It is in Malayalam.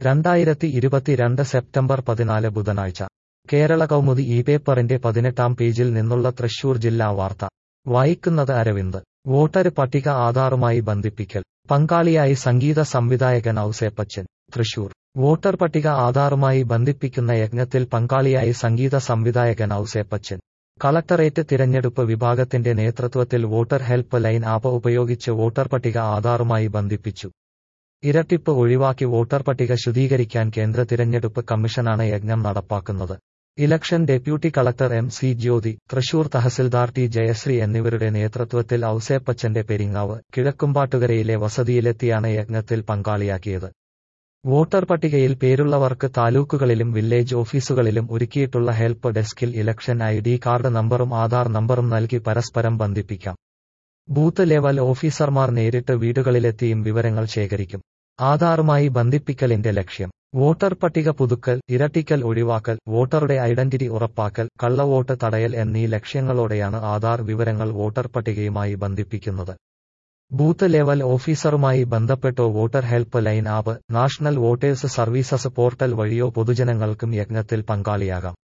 രണ്ടായിരത്തി ഇരുപത്തിരണ്ട് സെപ്റ്റംബർ പതിനാല് ബുധനാഴ്ച കേരള കൗമുദി ഈ പേപ്പറിന്റെ പതിനെട്ടാം പേജിൽ നിന്നുള്ള തൃശൂർ ജില്ലാ വാർത്ത വായിക്കുന്നത് അരവിന്ദ് വോട്ടർ പട്ടിക ആധാറുമായി ബന്ധിപ്പിക്കൽ പങ്കാളിയായി സംഗീത സംവിധായകൻ ഔസേപ്പച്ചൻ തൃശൂർ വോട്ടർ പട്ടിക ആധാറുമായി ബന്ധിപ്പിക്കുന്ന യജ്ഞത്തിൽ പങ്കാളിയായി സംഗീത സംവിധായകൻ ഔസേപ്പച്ചൻ കളക്ടറേറ്റ് തിരഞ്ഞെടുപ്പ് വിഭാഗത്തിന്റെ നേതൃത്വത്തിൽ വോട്ടർ ഹെൽപ്പ് ലൈൻ ആപ്പ് ഉപയോഗിച്ച് വോട്ടർ പട്ടിക ആധാറുമായി ബന്ധിപ്പിച്ചു ഇരട്ടിപ്പ് ഒഴിവാക്കി വോട്ടർ പട്ടിക ശുദ്ധീകരിക്കാൻ കേന്ദ്ര തിരഞ്ഞെടുപ്പ് കമ്മീഷനാണ് യജ്ഞം നടപ്പാക്കുന്നത് election deputy collector M C Jyothi Thrissur tahsildar T Jayasree എന്നിവരുടെ നേതൃത്വത്തിൽ ഔസേപ്പച്ചന്റെ പെരിങ്ങാവ് കിഴക്കുംപാട്ടുകരയിലെ വസതിയിലെത്തിയാണ് യജ്ഞത്തിൽ പങ്കാളിയാക്കിയത് വോട്ടർ പട്ടികയിൽ പേരുള്ളവർക്ക് താലൂക്കുകളിലും വില്ലേജ് ഓഫീസുകളിലും ഒരുക്കിയിട്ടുള്ള ഹെൽപ്പ് ഡെസ്കിൽ ഇലക്ഷൻ ഐ ഡി കാർഡ് നമ്പറും ആധാർ നമ്പറും നൽകി പരസ്പരം ബന്ധിപ്പിക്കാം ബൂത്ത് ലെവൽ ഓഫീസർമാർ നേരിട്ട് വീടുകളിലെത്തിയും വിവരങ്ങൾ ശേഖരിക്കും ആധാറുമായി ബന്ധിപ്പിക്കലിന്റെ ലക്ഷ്യം വോട്ടർ പട്ടിക പുതുക്കൽ ഇരട്ടിക്കൽ ഒഴിവാക്കൽ വോട്ടറുടെ ഐഡന്റിറ്റി ഉറപ്പാക്കൽ കള്ളവോട്ട് തടയൽ എന്നീ ലക്ഷ്യങ്ങളോടെയാണ് ആധാർ വിവരങ്ങൾ വോട്ടർ പട്ടികയുമായി ബന്ധിപ്പിക്കുന്നത് ബൂത്ത് ലെവൽ ഓഫീസറുമായി ബന്ധപ്പെട്ടോ voter help line app national voters services portal വഴിയോ പൊതുജനങ്ങൾക്കും യജ്ഞത്തിൽ പങ്കാളിയാകാം